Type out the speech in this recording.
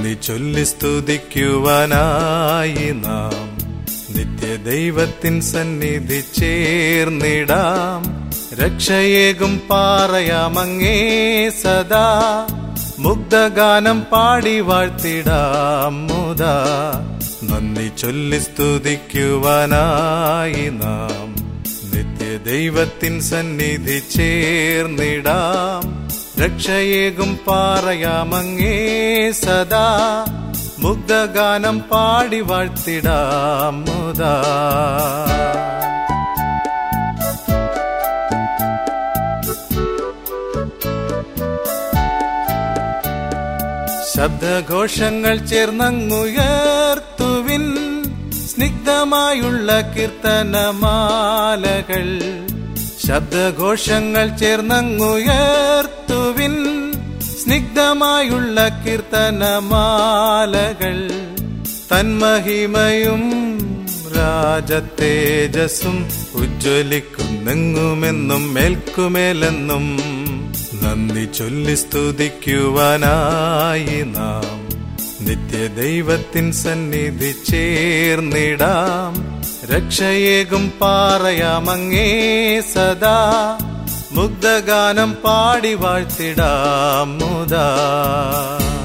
നന്ദി ചൊല്ലി സ്തുതിക്കുവാനായി നാം നിത്യദൈവത്തിൻ സന്നിധി ചേർന്നിടാം രക്ഷയേകും പാറയാമങ്ങേ സദാ മുഗ്ധഗാനം പാടി വാഴ്ത്തിടാം മുതാ നന്ദി ചൊല്ലി സ്തുതിക്കുവാനായി നാം നിത്യദൈവത്തിൻ സന്നിധി ചേർന്നിടാം രക്ഷയേകും പാറയാമങ്ങേ സദാ മുഗ്ധഗാനം പാടി വാഴ്ത്തിടാം മുതാ ശബ്ദഘോഷങ്ങൾ ചേർന്നങ്ങുയർത്തുവിൻ സ്നിഗ്ധമായുള്ള കീർത്തനമാലകൾ ശബ്ദഘോഷങ്ങൾ ചേർന്നങ്ങുയർത്തുവിൻ സ്നിഗ്ധമായുള്ള കീർത്തനമാലകൾ തന്മഹിമയും രാജതേജസ്സും ഉജ്ജ്വലിക്കുന്നെങ്ങുമെന്നും മേൽക്കുമേലെന്നും നന്ദി ചൊല്ലി സ്തുതിക്കുവാനായി നാം നിത്യദൈവത്തിൻ സന്നിധി ചേർന്നിടാം രക്ഷയേകും പാറയാമങ്ങേ സദാ മുഗ്ധഗാനം പാടി വാഴ്ത്തിടാം മുതാ